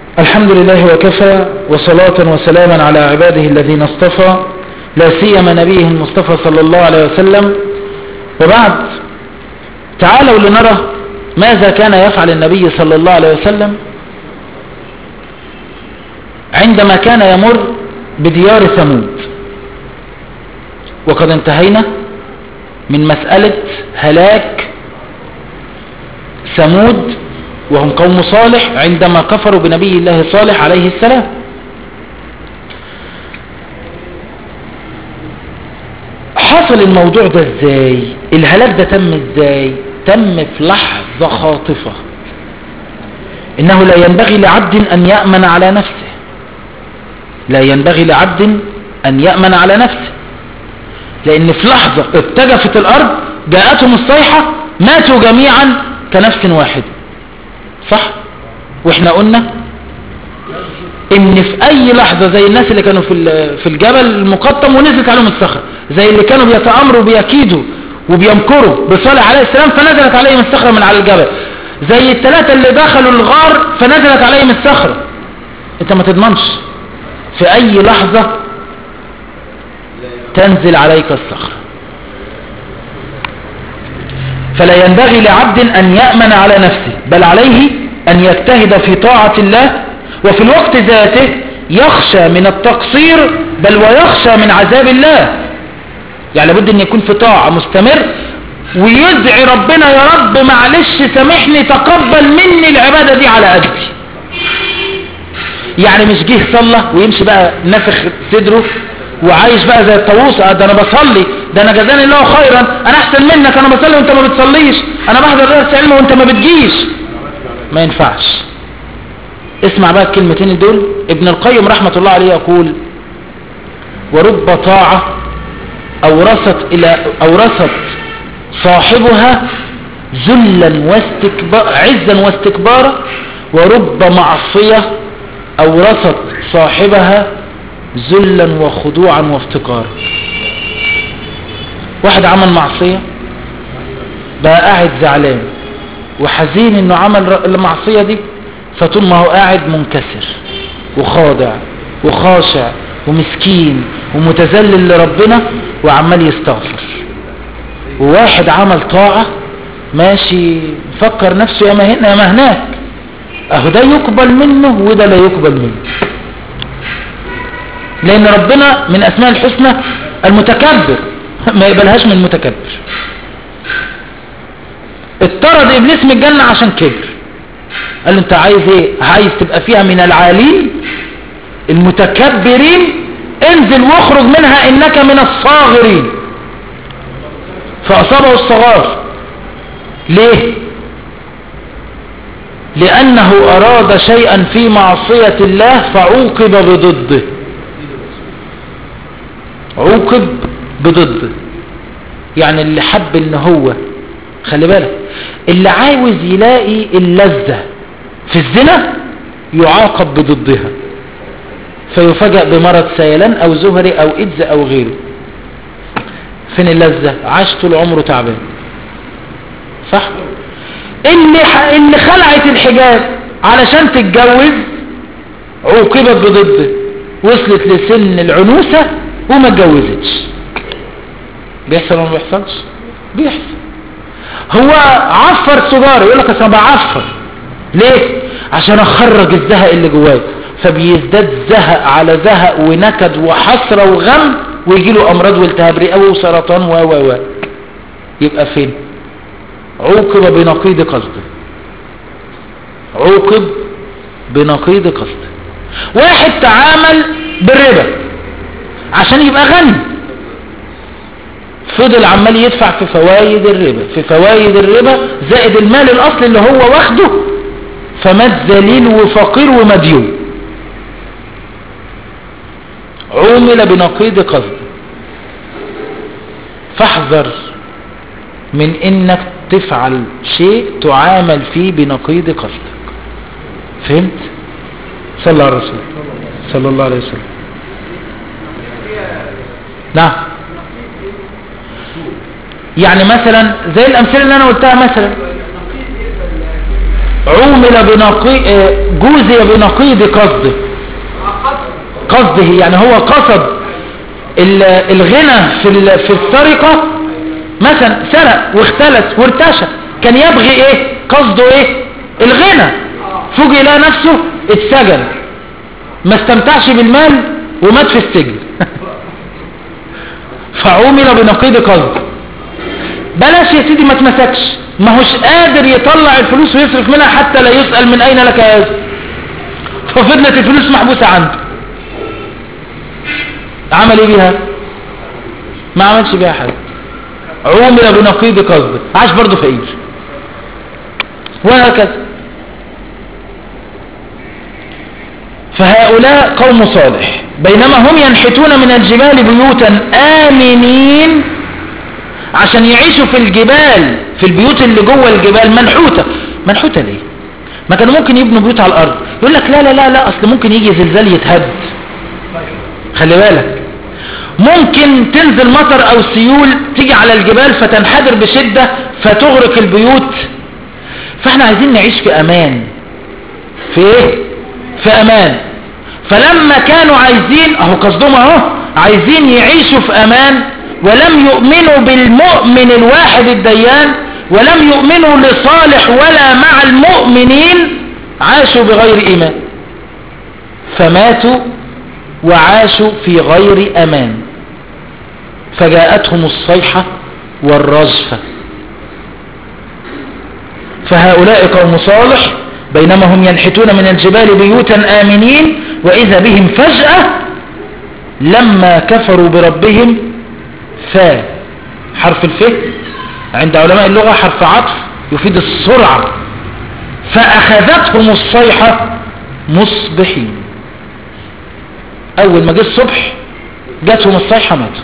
الحمد لله وكفى وصلاة وسلاما على عباده الذين اصطفى لا سيما نبيه المصطفى صلى الله عليه وسلم وبعد تعالوا لنرى ماذا كان يفعل النبي صلى الله عليه وسلم عندما كان يمر بديار ثمود وقد انتهينا من مسألة هلاك ثمود وهم قوم صالح عندما كفروا بنبي الله صالح عليه السلام حصل الموضوع ده ازاي الهلاك ده تم ازاي تم في لحظة خاطفة انه لا ينبغي لعبد ان يأمن على نفسه لا ينبغي لعبد ان يأمن على نفسه لان في لحظة اتجفت الارض جاءتهم الصيحة ماتوا جميعا كنفس واحد صح واحنا قلنا ان في اي لحظة زي الناس اللي كانوا في في الجبل المقطم ونزلت عليهم الصخرة زي اللي كانوا بيتأمروا بيكيدوا وبيمكروا بصالح عليه السلام فنزلت عليهم الصخرة من على الجبل زي الثلاثة اللي دخلوا الغار فنزلت عليهم الصخرة انت ما تضمنش في اي لحظة تنزل عليك الصخرة فلا ينبغي لعبد أن يأمن على نفسه بل عليه أن يجتهد في طاعة الله وفي الوقت ذاته يخشى من التقصير بل ويخشى من عذاب الله يعني لابد أن يكون في طاعة مستمر ويدعي ربنا يا رب معلش سامحني تقبل مني العبادة دي على قدي يعني مش جه صلى ويمشي بقى نفخ صدره وعايش بقى زي الطاووس ده انا بصلي ده انا جزاني الله خيرا انا احسن منك انا بصلي وانت ما بتصليش انا بحضر درس علم وانت ما بتجيش ما ينفعش اسمع بقى الكلمتين دول ابن القيم رحمة الله عليه يقول ورب طاعة اورثت الى اورثت صاحبها ذلا واستكبار عزا واستكبارا ورب معصية اورثت صاحبها ذلا وخضوعا وافتقارا واحد عمل معصية بقى قاعد زعلان وحزين انه عمل المعصية دي فطول ما هو قاعد منكسر وخاضع وخاشع ومسكين ومتذلل لربنا وعمال يستغفر وواحد عمل طاعة ماشي فكر نفسه يا ما هنا يا ما هناك اهو ده يقبل منه وده لا يقبل منه لان ربنا من اسماء الحسنى المتكبر ما يقبلهاش من المتكبر اطرد ابليس من الجنة عشان كبر قال له انت عايز ايه عايز تبقى فيها من العالين المتكبرين انزل واخرج منها انك من الصاغرين فاصابه الصغار ليه لانه اراد شيئا في معصية الله فعوقب بضده عوقب بضده يعني اللي حب ان هو خلي بالك اللي عاوز يلاقي اللذة في الزنا يعاقب بضدها فيفاجأ بمرض سيلان او زهري او ايدز او غيره فين اللذة عاش طول عمره تعبان صح اللي, ح... اللي خلعت الحجاب علشان تتجوز عوقبت بضده وصلت لسن العنوسة وما اتجوزتش بيحصل ولا ما بيحصلش بيحصل هو عفر سجارة يقول لك انا بعفر ليه عشان اخرج الزهق اللي جواي فبيزداد زهق على زهق ونكد وحسرة وغم ويجي له امراض والتهاب رئوي وسرطان و و و يبقى فين عوقب بنقيض قصده عوقب بنقيض قصده واحد تعامل بالربا عشان يبقى غني فضل عمال يدفع في فوائد الربا في فوائد الربا زائد المال الاصلي اللي هو واخده فمات ذليل وفقير ومديون عومل بنقيض قصد فاحذر من انك تفعل شيء تعامل فيه بنقيض قصدك فهمت صلى الله عليه وسلم صلى الله عليه وسلم نعم يعني مثلا زي الامثله اللي انا قلتها مثلا عومل بنقي آه، جوزي بنقيض قصده قصده يعني هو قصد ال- الغنى في ال- في السرقة مثلا سرق واختلس وارتشى كان يبغي ايه قصده ايه الغنى فوجئ لقى نفسه اتسجن ما استمتعش بالمال ومات في السجن فعومل بنقيض قصده بلاش يا سيدي ما تمسكش ما هوش قادر يطلع الفلوس ويصرف منها حتى لا يسأل من اين لك هذا ففضلت الفلوس محبوسة عنده عمل ايه بيها ما عملش بيها حاجة عومل بنقيض قصده عاش برضه فقير وهكذا فهؤلاء قوم صالح بينما هم ينحتون من الجبال بيوتا آمنين عشان يعيشوا في الجبال في البيوت اللي جوه الجبال منحوتة منحوتة ليه ما كانوا ممكن يبنوا بيوت على الأرض يقول لك لا لا لا لا أصل ممكن يجي زلزال يتهد خلي بالك ممكن تنزل مطر أو سيول تيجي على الجبال فتنحدر بشدة فتغرق البيوت فاحنا عايزين نعيش في أمان في ايه في أمان فلما كانوا عايزين اهو قصدهم اهو عايزين يعيشوا في امان ولم يؤمنوا بالمؤمن الواحد الديان ولم يؤمنوا لصالح ولا مع المؤمنين عاشوا بغير ايمان فماتوا وعاشوا في غير امان فجاءتهم الصيحة والرجفة فهؤلاء قوم صالح بينما هم ينحتون من الجبال بيوتا آمنين وإذا بهم فجأة لما كفروا بربهم فا حرف الف عند علماء اللغة حرف عطف يفيد السرعة فأخذتهم الصيحة مصبحين أول ما جه الصبح جاتهم الصيحة ماتوا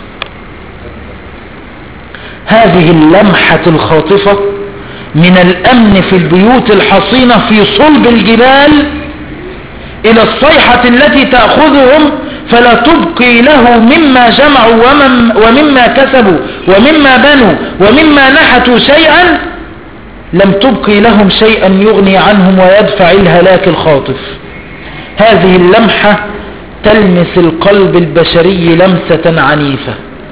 هذه اللمحة الخاطفة من الأمن في البيوت الحصينة في صلب الجبال إلى الصيحة التي تأخذهم فلا تبقي له مما جمعوا ومم ومما كسبوا ومما بنوا ومما نحتوا شيئا لم تبقي لهم شيئا يغني عنهم ويدفع الهلاك الخاطف هذه اللمحة تلمس القلب البشري لمسة عنيفة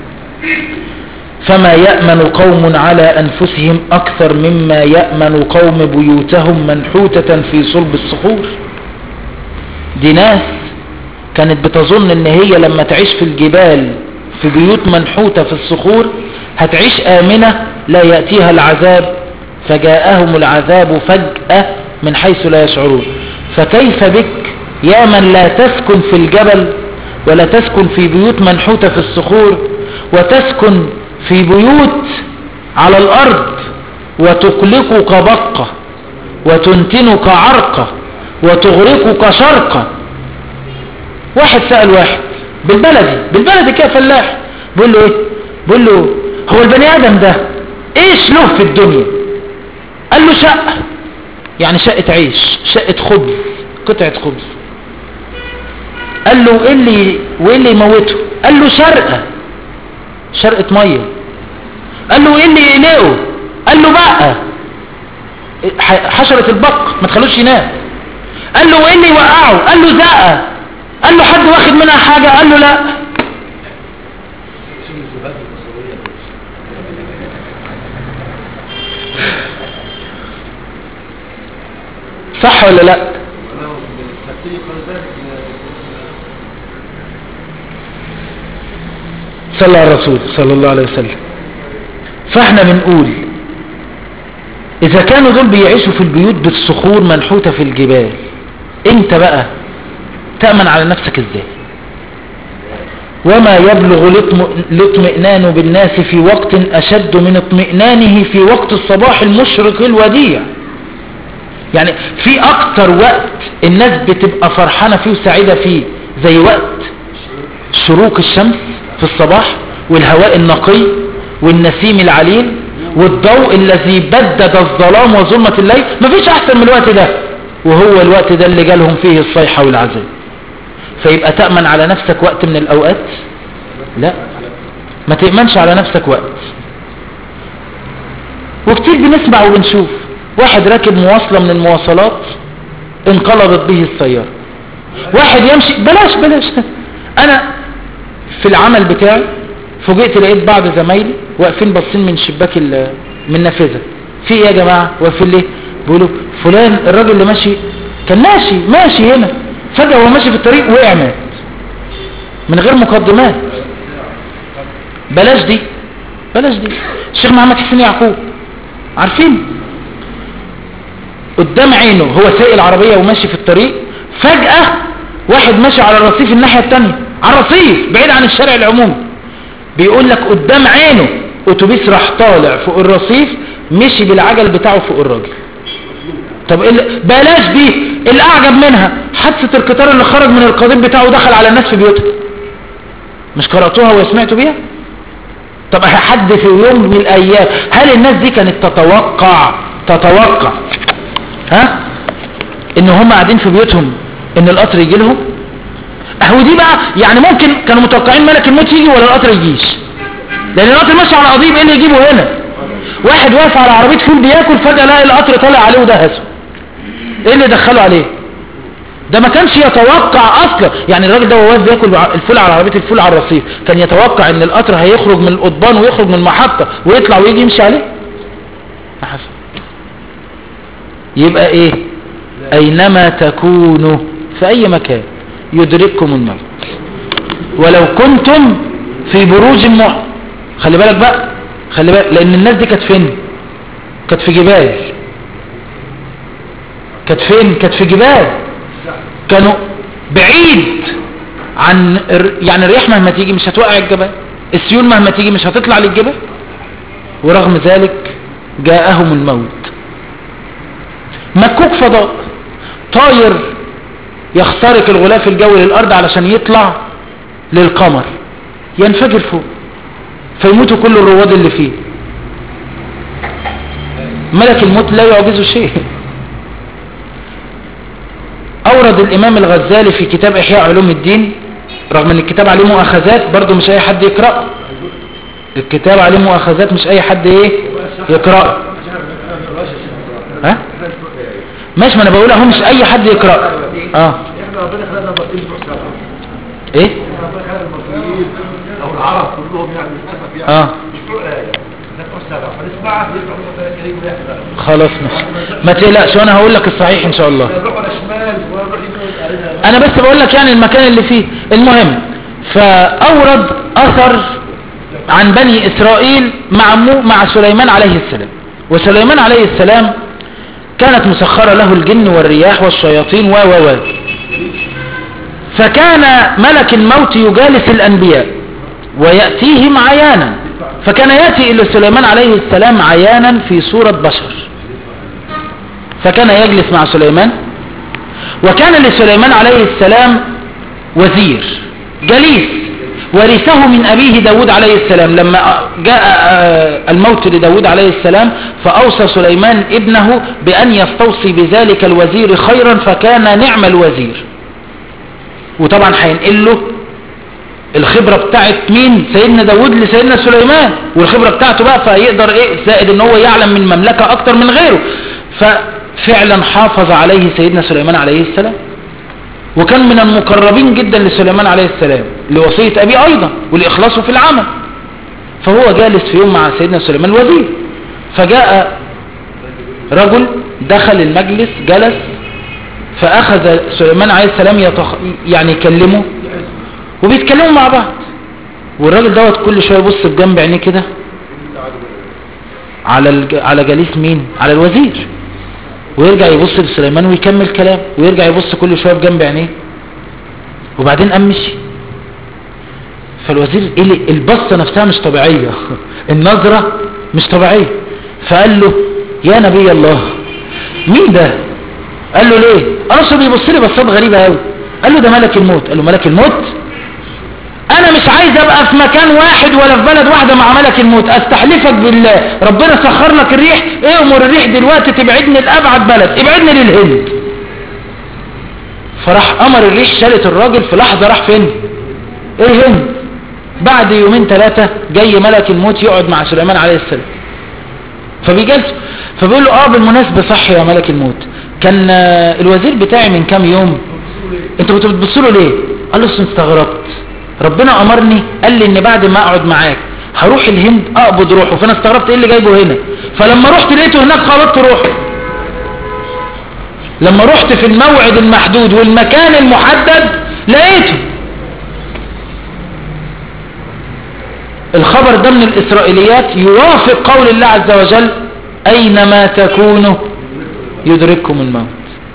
فما يأمن قوم على أنفسهم أكثر مما يأمن قوم بيوتهم منحوتة في صلب الصخور دي ناس كانت بتظن ان هي لما تعيش في الجبال في بيوت منحوتة في الصخور هتعيش آمنة لا يأتيها العذاب فجاءهم العذاب فجأة من حيث لا يشعرون فكيف بك يا من لا تسكن في الجبل ولا تسكن في بيوت منحوتة في الصخور وتسكن في بيوت على الأرض وتقلقك بقة وتنتنك عرقة وتغرقك شرقة واحد سأل واحد بالبلدي بالبلدي كده فلاح بيقول له ايه بيقول له هو البني ادم ده ايش له في الدنيا قال له شقة يعني شقة عيش شقة خبز قطعة خبز قال له ايه اللي وايه اللي يموته قال له شرقة شرقة مية قال له ايه اللي يقلقه قال له بقى حشرة البق ما تخلوش ينام قال له ايه اللي يوقعه قال له زقة قال له حد واخد منها حاجة قال له لا صح ولا لا صلى على الرسول صلى الله عليه وسلم فاحنا بنقول اذا كانوا دول بيعيشوا في البيوت بالصخور منحوتة في الجبال انت بقى تأمن على نفسك ازاي وما يبلغ الاطمئنان بالناس في وقت أشد من اطمئنانه في وقت الصباح المشرق الوديع يعني في أكتر وقت الناس بتبقى فرحانة فيه وسعيدة فيه زي وقت شروق الشمس في الصباح والهواء النقي والنسيم العليل والضوء الذي بدد الظلام وظلمة الليل مفيش أحسن من الوقت ده وهو الوقت ده اللي جالهم فيه الصيحة والعذاب فيبقى تأمن على نفسك وقت من الأوقات لا ما تأمنش على نفسك وقت وكتير بنسمع وبنشوف واحد راكب مواصلة من المواصلات انقلبت به السيارة واحد يمشي بلاش بلاش انا في العمل بتاعي فوجئت لقيت بعض زمايلي واقفين باصين من شباك ال- من النافذه في ايه يا جماعه واقفين ليه بيقولوا فلان الراجل اللي ماشي كان ماشي ماشي هنا فجاه وهو ماشي في الطريق وقع مات من غير مقدمات بلاش دي بلاش دي الشيخ محمد حسين يعقوب عارفين قدام عينه هو سايق العربية وماشي في الطريق فجأة واحد ماشي على الرصيف الناحية التانية على الرصيف بعيد عن الشارع العمومي بيقول لك قدام عينه اتوبيس راح طالع فوق الرصيف مشي بالعجل بتاعه فوق الراجل طب إيه اللي- بلاش دي الاعجب منها حادثة القطار اللي خرج من القضيب بتاعه ودخل على الناس في بيوتها مش قرأتوها وسمعتوا بيها طب حد في يوم من الايام هل الناس دي كانت تتوقع تتوقع ها ان هم قاعدين في بيوتهم ان القطر يجي لهم اهو دي بقى يعني ممكن كانوا متوقعين ملك الموت يجي ولا القطر يجيش لان القطر ماشي على قضيب ايه اللي يجيبه هنا واحد واقف على عربيه فول بياكل فجاه لقى القطر طالع عليه ودهسه ايه اللي دخله عليه ده ما كانش يتوقع اصلا يعني الراجل ده وهو واقف بياكل ع- الفول على عربيه الفول على الرصيف كان يتوقع ان القطر هيخرج من القضبان ويخرج من المحطه ويطلع ويجي يمشي عليه ما حصل يبقى ايه اينما تكونوا في اي مكان يدرككم الموت ولو كنتم في بروج مع خلي بالك بقى خلي بالك لان الناس دي كانت فين كانت في جبال كانت فين كانت في جبال كانوا بعيد عن الر- يعني الرياح مهما تيجي مش هتوقع الجبل السيول مهما تيجي مش هتطلع للجبل ورغم ذلك جاءهم الموت مكوك فضاء طاير يخترق الغلاف الجوي للأرض علشان يطلع للقمر ينفجر فوق فيموتوا كل الرواد اللي فيه ملك الموت لا يعجزه شيء أورد الإمام الغزالي في كتاب إحياء علوم الدين رغم أن الكتاب عليه مؤاخذات برضه مش أي حد يقرأ الكتاب عليه مؤاخذات مش أي حد إيه يقرأ ها ماشي ما أنا بقول أهو مش أي حد يقرأ آه احنا ربنا خلقنا المصريين بتوع سبع إيه احنا ربنا خلق المصريين او العرب كلهم يعني للاسف يعني آه مش بتوع ايه ده بتوع سبع فنسمعها يسمع ربنا الكريم ويحضر خلاص ماشي ما تقلقش وأنا هقول لك الصحيح إن شاء الله لا نروح على شمال ولا نروح يمين انا بس بقول لك يعني المكان اللي فيه المهم فاورد اثر عن بني اسرائيل مع مو مع سليمان عليه السلام وسليمان عليه السلام كانت مسخرة له الجن والرياح والشياطين و و و فكان ملك الموت يجالس الانبياء ويأتيهم عيانا فكان يأتي الى سليمان عليه السلام عيانا في صورة بشر فكان يجلس مع سليمان وكان لسليمان عليه السلام وزير جليس ورثه من أبيه داود عليه السلام لما جاء آه، الموت لداود عليه السلام فأوصى سليمان ابنه بأن يستوصي بذلك الوزير خيرا فكان نعم الوزير وطبعا هينقل له الخبرة بتاعت مين سيدنا داود لسيدنا سليمان والخبرة بتاعته بقى فيقدر ايه زائد ان هو يعلم من مملكة اكتر من غيره ففعلا حافظ عليه سيدنا سليمان عليه السلام وكان من المقربين جدا لسليمان عليه السلام لوصية ابيه ايضا والاخلاص في العمل فهو جالس في يوم مع سيدنا سليمان الوزير فجاء رجل دخل المجلس جلس فاخذ سليمان عليه السلام يتخ... يعني يكلمه وبيتكلموا مع بعض والراجل دوت كل شويه يبص بجنب عينيه كده على الج... على جليس مين على الوزير ويرجع يبص لسليمان ويكمل كلام ويرجع يبص كل شويه بجنب عينيه وبعدين قام مشي فالوزير إيه اللي- البصه نفسها مش طبيعيه النظره مش طبيعيه فقال له يا نبي الله مين ده قال له ليه اصله بيبص لي بصات غريبه قوي قال له ده ملك الموت قال له ملك الموت انا مش عايز ابقى في مكان واحد ولا في بلد واحدة مع ملك الموت استحلفك بالله ربنا سخر لك الريح ايه امر الريح دلوقتي تبعدني لابعد بلد ابعدني للهند فراح امر الريح شالت الراجل في لحظة راح فين ايه الهند بعد يومين ثلاثة جاي ملك الموت يقعد مع سليمان عليه السلام فبيجلسوا فبيقول له اه بالمناسبة صح يا ملك الموت كان آه، الوزير بتاعي من كام يوم انتوا كنتوا بتبصوا له ليه قال له أصل استغربت ربنا امرني قال لي ان بعد ما اقعد معاك هروح الهند اقبض روحه فانا استغربت ايه اللي جايبه هنا فلما رحت لقيته هناك خبطت روحه لما رحت في الموعد المحدود والمكان المحدد لقيته الخبر ده من الإسرائيليات يوافق قول الله عز وجل أينما تكونوا يدرككم الموت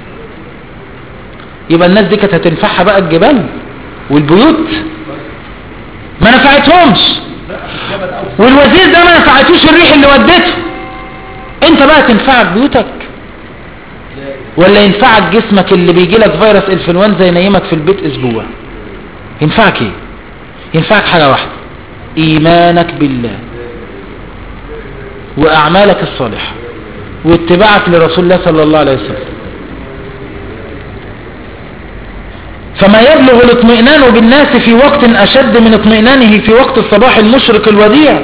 يبقى الناس دي كانت هتنفعها بقى الجبال والبيوت ما نفعتهمش والوزير ده ما نفعتوش الريح اللي ودته انت بقى تنفعك بيوتك ولا ينفعك جسمك اللي بيجي لك فيروس انفلونزا ينيمك في البيت اسبوع ينفعك ايه ينفعك حاجة واحدة ايمانك بالله واعمالك الصالحة واتباعك لرسول الله صلى الله عليه وسلم فما يبلغ الاطمئنان بالناس في وقت اشد من اطمئنانه في وقت الصباح المشرق الوديع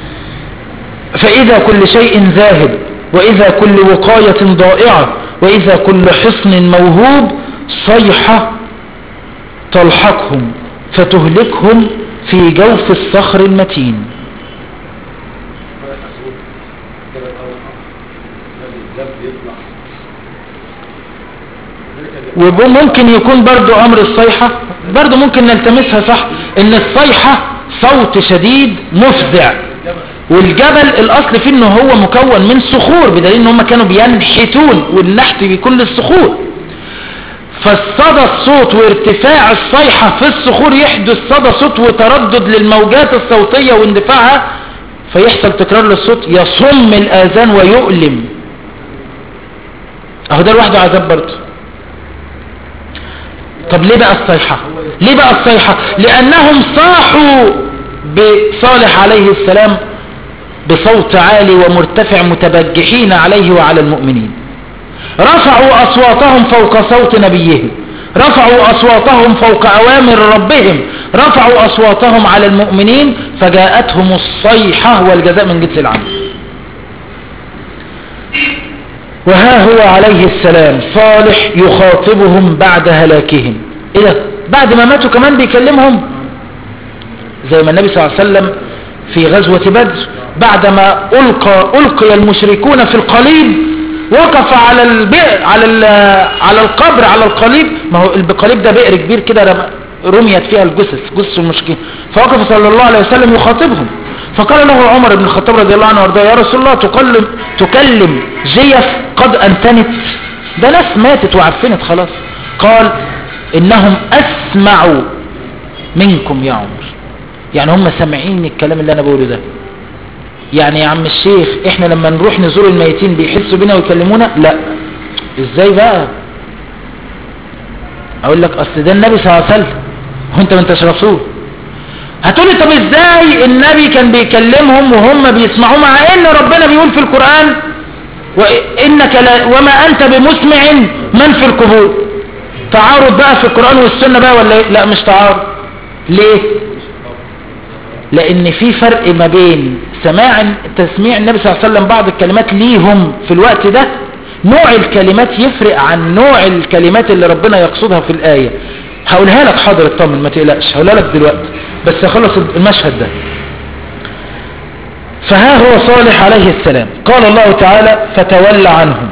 فاذا كل شيء ذاهب واذا كل وقاية ضائعة واذا كل حصن موهوب صيحة تلحقهم فتهلكهم في جوف الصخر المتين وممكن يكون برضو امر الصيحة برضو ممكن نلتمسها صح ان الصيحة صوت شديد مفزع والجبل الاصل فيه انه هو مكون من صخور بدليل ان هم كانوا بينحتون والنحت بيكون للصخور فالصدى الصوت وارتفاع الصيحة في الصخور يحدث صدى صوت وتردد للموجات الصوتية واندفاعها فيحصل تكرار للصوت يصم الآذان ويؤلم اهو ده لوحده عذاب برضه طب ليه بقى الصيحة ليه بقى الصيحة لأنهم صاحوا بصالح عليه السلام بصوت عالي ومرتفع متبجحين عليه وعلى المؤمنين رفعوا أصواتهم فوق صوت نبيهم رفعوا أصواتهم فوق أوامر ربهم رفعوا أصواتهم على المؤمنين فجاءتهم الصيحة والجزاء من جنس العمل وها هو عليه السلام صالح يخاطبهم بعد هلاكهم ايه ده بعد ما ماتوا كمان بيكلمهم زي ما النبي صلى الله عليه وسلم في غزوة بدر بعدما ألقى, ألقي المشركون في القليب وقف على البئر على على القبر على القليب ما هو القليب ده بئر كبير كده رميت فيها الجثث جثث المشركين فوقف صلى الله عليه وسلم يخاطبهم فقال له عمر بن الخطاب رضي الله عنه وارضاه يا رسول الله تكلم تكلم جيف قد انتنت ده ناس ماتت وعفنت خلاص قال انهم اسمعوا منكم يا عمر يعني هم سامعين الكلام اللي انا بقوله ده يعني يا عم الشيخ احنا لما نروح نزور الميتين بيحسوا بينا ويكلمونا لا ازاي بقى اقول لك اصل ده النبي صلى الله عليه وسلم وانت ما انتش رسول هتقولي طب ازاي النبي كان بيكلمهم وهم بيسمعوا مع ان ربنا بيقول في القرآن وإنك لا وما أنت بمسمع من في القبور تعارض بقى في القرآن والسنة بقى ولا إيه؟ لا مش تعارض ليه لان في فرق ما بين سماع تسميع النبي صلى الله عليه وسلم بعض الكلمات ليهم في الوقت ده نوع الكلمات يفرق عن نوع الكلمات اللي ربنا يقصدها في الآية هقولها لك حاضر اطمن ما تقلقش هقولها لك دلوقتي بس اخلص المشهد ده فها هو صالح عليه السلام قال الله تعالى فتولى عنهم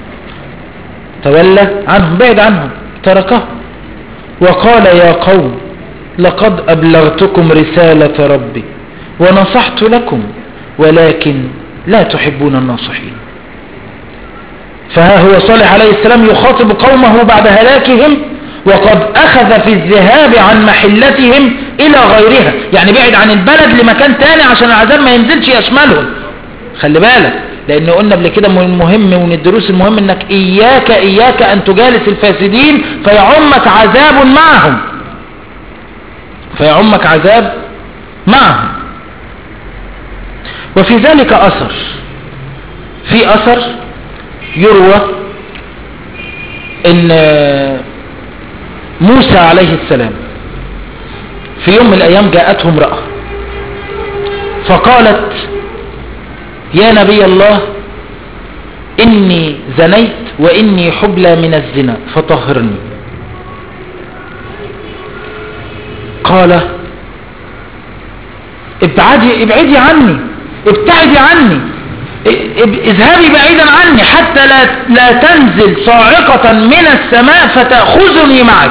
تولى عنهم بعد عنهم تركه وقال يا قوم لقد أبلغتكم رسالة ربي ونصحت لكم ولكن لا تحبون الناصحين فها هو صالح عليه السلام يخاطب قومه بعد هلاكهم وقد أخذ في الذهاب عن محلتهم إلى غيرها يعني بعد عن البلد لمكان تاني عشان العذاب ما ينزلش يشملهم خلي بالك لأن قلنا قبل كده من المهم ومن الدروس المهم أنك إياك إياك أن تجالس الفاسدين فيعمك عذاب معهم فيعمك عذاب معهم وفي ذلك أثر في أثر يروى ان موسى عليه السلام في يوم من الأيام جاءته امرأة فقالت يا نبي الله إني زنيت وإني حبلى من الزنا فطهرني قال ابعدي ابعدي عني ابتعدي عني اب- اذهبي بعيدا عني حتى لا, لا تنزل صاعقة من السماء فتأخذني معك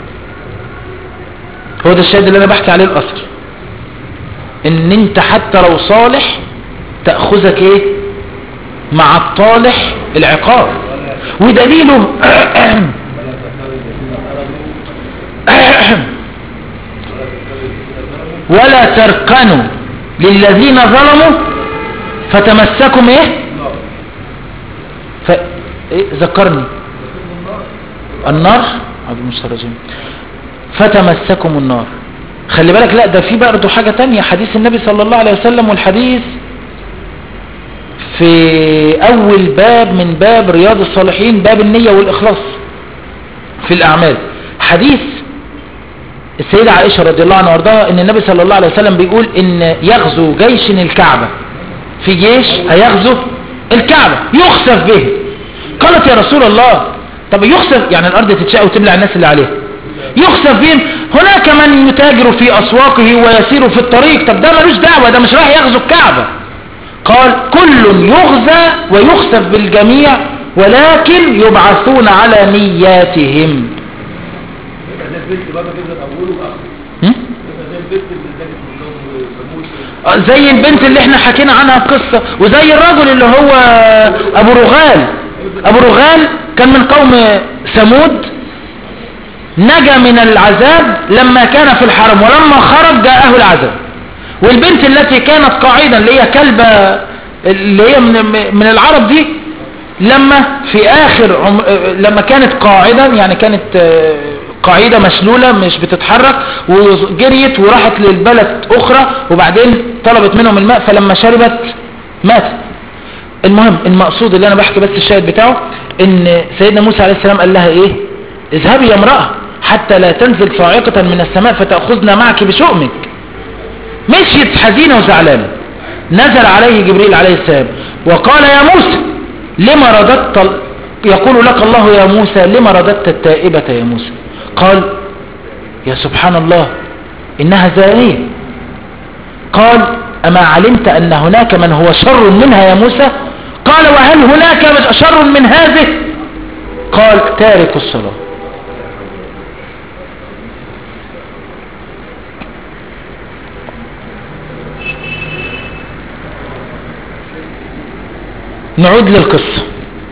هو ده الشاهد اللي انا بحكي عليه الاصل ان انت حتى لو صالح تأخذك ايه مع الطالح العقاب ودليله ولا تركنوا للذين ظلموا فتمسكم ايه ف... إيه ذكرني النار عبد المسترجم فتمسكم النار خلي بالك لا ده في برضه حاجة تانية حديث النبي صلى الله عليه وسلم والحديث في اول باب من باب رياض الصالحين باب النية والاخلاص في الاعمال حديث السيدة عائشة رضي الله عنها وارضاها ان النبي صلى الله عليه وسلم بيقول ان يغزو جيش الكعبة في جيش هيغزو الكعبة يخسف به قالت يا رسول الله طب يخسف يعني الارض تتشاء وتبلع الناس اللي عليها يخسف بهم هناك من يتاجر في اسواقه ويسير في الطريق طب ده ملوش دعوة ده مش رايح يغزو الكعبة قال كل يغزى ويخسف بالجميع ولكن يبعثون على نياتهم يبقى ده البنت برضه كده اوله واخره هم؟ يبقى زي البنت اللي ادت من سموه آه، زي البنت اللي احنا حكينا عنها القصة وزي الرجل اللي هو ابو رغال ابو رغال كان من قوم ثمود نجا من العذاب لما كان في الحرم ولما خرج جاءه العذاب والبنت التي كانت قاعدا اللي هي كلبة اللي هي من, من العرب دي لما في اخر عم... لما كانت قاعدا يعني كانت آه، قاعدة مشلولة مش بتتحرك وجريت وراحت للبلد اخرى وبعدين طلبت منهم الماء فلما شربت ماتت المهم المقصود اللي انا بحكي بس الشاهد بتاعه ان سيدنا موسى عليه السلام قال لها ايه اذهبي يا امرأة حتى لا تنزل صاعقة من السماء فتأخذنا معك بشؤمك مشيت حزينة وزعلانة نزل عليه جبريل عليه السلام وقال يا موسى لما رددت يقول لك الله يا موسى لما رددت التائبة يا موسى قال يا سبحان الله إنها زانية قال أما علمت أن هناك من هو شر منها يا موسى قال وهل هناك شر من هذه قال تارك الصلاة نعود للقصة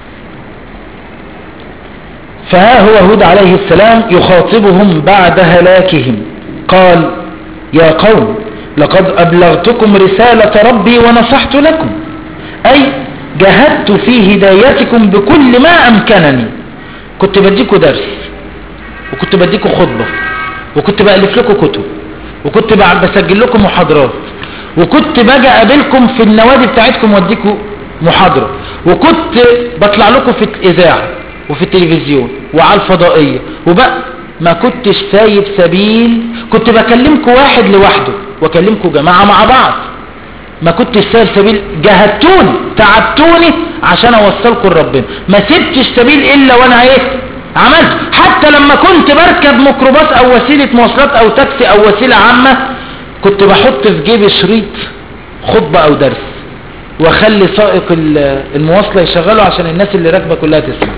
فها هو هود عليه السلام يخاطبهم بعد هلاكهم قال يا قوم لقد أبلغتكم رسالة ربي ونصحت لكم أي جهدت في هدايتكم بكل ما أمكنني كنت بديكوا درس وكنت بديكوا خطبة وكنت بألف لكم كتب وكنت بسجل لكم محاضرات وكنت باجي اقابلكم في النوادي بتاعتكم واديكوا محاضرة وكنت بطلع لكم في الإذاعة وفي التلفزيون وعلى الفضائية وبقى ما كنتش سايب سبيل كنت بكلمكم واحد لوحده واكلمكم جماعة مع بعض ما كنتش سايب سبيل جهدتوني تعبتوني عشان اوصلكم لربنا ما سبتش سبيل الا وانا ايه عملت حتى لما كنت بركب ميكروباص او وسيلة مواصلات او تاكسي او وسيلة عامة كنت بحط في جيبي شريط خطبة او درس واخلي سائق المواصلة يشغله عشان الناس اللي راكبة كلها تسمع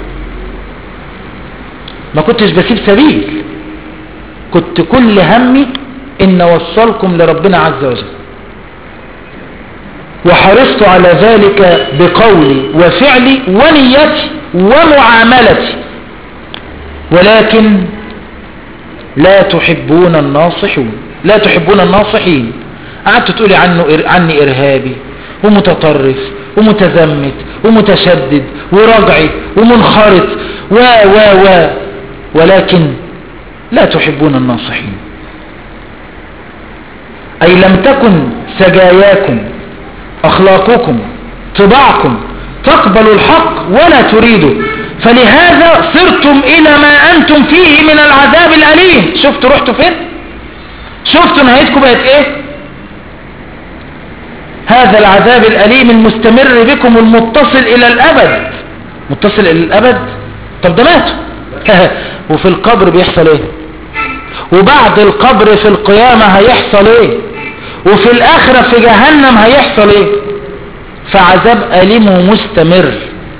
ما كنتش بسيب سبيل كنت كل همي ان اوصلكم لربنا عز وجل وحرصت على ذلك بقولي وفعلي ونيتي ومعاملتي ولكن لا تحبون الناصحون لا تحبون الناصحين قعدت تقولي عنه عني إرهابي ومتطرف ومتزمت ومتشدد ورجعي ومنخرط و و و ولكن لا تحبون الناصحين أي لم تكن سجاياكم أخلاقكم طباعكم تقبل الحق ولا تريده فلهذا صرتم إلى ما أنتم فيه من العذاب الأليم شفتوا رحتوا فين شفتوا نهايتكم بقت إيه هذا العذاب الأليم المستمر بكم المتصل إلى الأبد متصل الى الابد طب ده ماتوا وفي القبر بيحصل ايه وبعد القبر في القيامة هيحصل ايه وفي الاخرة في جهنم هيحصل ايه فعذاب أليم ومستمر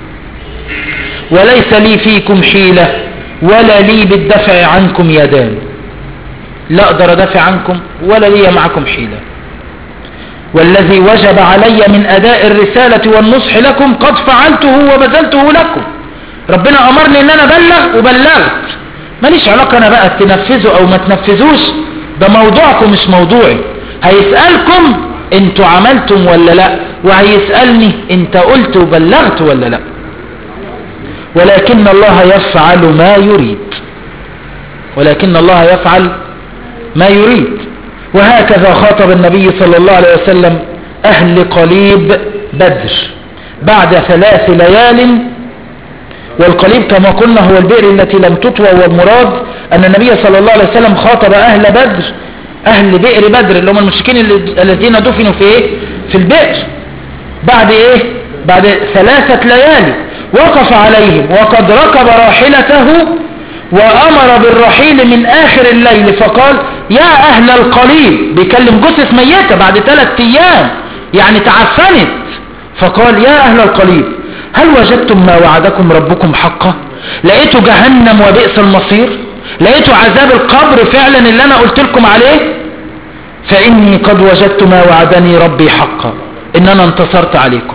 وليس لي فيكم حيلة ولا لي بالدفع عنكم يدان لا اقدر ادافع عنكم ولا لي معكم حيلة والذي وجب علي من اداء الرسالة والنصح لكم قد فعلته وبذلته لكم ربنا امرني ان انا ابلغ وبلغت ماليش علاقة انا بقى تنفذوا او ما تنفذوش ده موضوعكم مش موضوعي هيسألكم انتوا عملتم ولا لا وهيسألني انت قلت وبلغت ولا لا ولكن الله يفعل ما يريد ولكن الله يفعل ما يريد وهكذا خاطب النبي صلى الله عليه وسلم أهل قليب بدر بعد ثلاث ليال والقليب كما قلنا هو البئر التي لم تطوى والمراد أن النبي صلى الله عليه وسلم خاطب أهل بدر أهل بئر بدر اللي هم المشركين اللي- الذين دفنوا في إيه؟ في البئر بعد إيه بعد ثلاثة ليالي وقف عليهم وقد ركب راحلته وأمر بالرحيل من آخر الليل فقال يا أهل القليب بيكلم جثث ميتة بعد ثلاثة أيام يعني تعفنت فقال يا أهل القليب هل وجدتم ما وعدكم ربكم حقا لقيتوا جهنم وبئس المصير لقيتوا عذاب القبر فعلا اللي أنا قلت لكم عليه فإني قد وجدت ما وعدني ربي حقا إن أنا انتصرت عليكم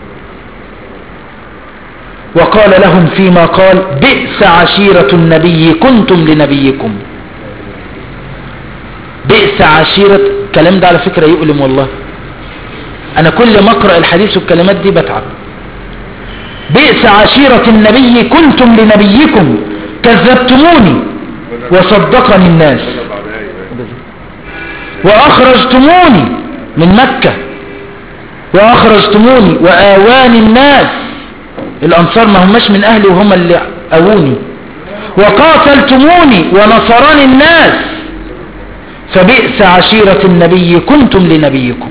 وقال لهم فيما قال بئس عشيرة النبي كنتم لنبيكم بئس عشيرة الكلام ده على فكرة يؤلم والله أنا كل ما أقرأ الحديث والكلمات دي بتعب بئس عشيرة النبي كنتم لنبيكم كذبتموني وصدقني الناس وأخرجتموني من مكة وأخرجتموني وآواني الناس الأنصار ما هماش من أهلي وهم اللي أووني وقاتلتموني ونصرني الناس فبئس عشيرة النبي كنتم لنبيكم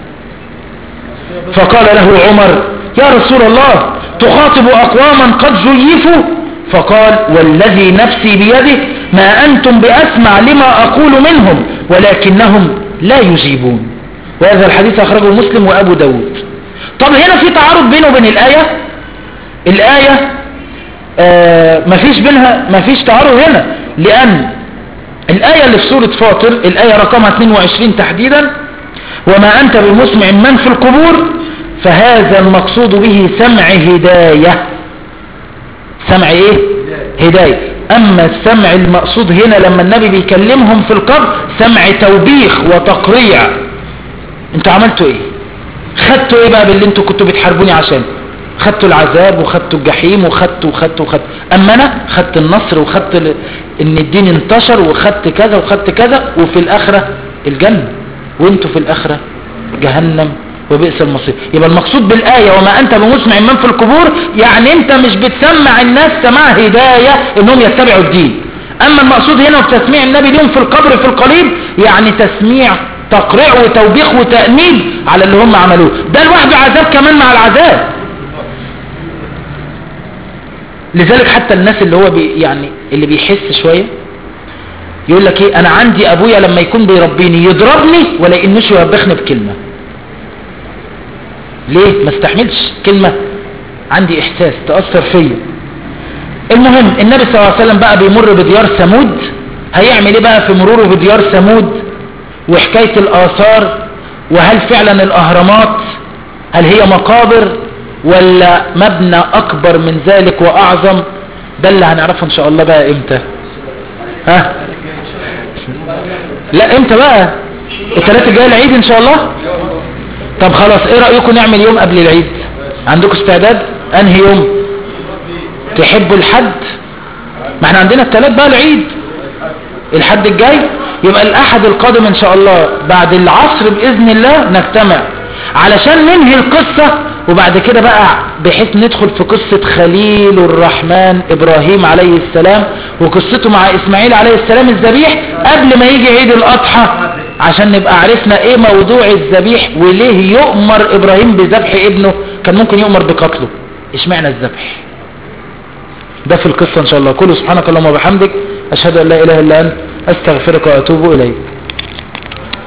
فقال له عمر يا رسول الله تخاطب أقواما قد زيفوا فقال والذي نفسي بيده ما أنتم بأسمع لما أقول منهم ولكنهم لا يجيبون وهذا الحديث أخرجه مسلم وأبو داود طب هنا في تعارض بينه وبين الآية الآية آه مفيش بينها مفيش تعارض هنا لأن الآية اللي في سورة فاطر الآية رقمها 22 تحديدا وما أنت بمسمع من في القبور فهذا المقصود به سمع هداية سمع ايه هداية اما السمع المقصود هنا لما النبي بيكلمهم في القبر سمع توبيخ وتقريع انتوا عملتوا ايه خدتوا ايه بقى باللي انتوا كنتوا بتحاربوني عشان خدتوا العذاب وخدتوا الجحيم وخدتوا وخدتوا وخدتوا اما انا خدت النصر وخدت ال... ان الدين انتشر وخدت كذا وخدت كذا وفي الاخرة الجنة وانتوا في الاخرة جهنم وبئس المصير يبقى المقصود بالآية وما أنت بمسمع من في القبور يعني أنت مش بتسمع الناس سماع هداية أنهم يتبعوا الدين أما المقصود هنا بتسميع النبي لهم في القبر في القليب يعني تسميع تقريع وتوبيخ وتأنيب على اللي هم عملوه ده لوحده عذاب كمان مع العذاب لذلك حتى الناس اللي هو بي يعني اللي بيحس شوية يقول لك ايه انا عندي ابويا لما يكون بيربيني يضربني ولا انوش يوبخني بكلمه ليه ما استحملش كلمة عندي احساس تأثر فيا المهم النبي صلى الله عليه وسلم بقى بيمر بديار ثمود هيعمل ايه بقى في مروره بديار ثمود وحكاية الآثار وهل فعلا الأهرامات هل هي مقابر ولا مبنى أكبر من ذلك وأعظم ده اللي هنعرفه إن شاء الله بقى إمتى ها لا إمتى بقى الثلاثة الجاية العيد إن شاء الله طب خلاص ايه رأيكم نعمل يوم قبل العيد عندكم استعداد انهي يوم تحبوا الحد ما احنا عندنا الثلاث بقى العيد الحد الجاي يبقى الاحد القادم ان شاء الله بعد العصر باذن الله نجتمع علشان ننهي القصة وبعد كده بقى بحيث ندخل في قصة خليل الرحمن ابراهيم عليه السلام وقصته مع اسماعيل عليه السلام الذبيح قبل ما يجي عيد الاضحى عشان نبقى عرفنا ايه موضوع الذبيح وليه يؤمر ابراهيم بذبح ابنه كان ممكن يؤمر بقتله اشمعنى الذبح ده في القصة ان شاء الله كله سبحانك اللهم وبحمدك اشهد ان لا اله الا انت استغفرك واتوب اليك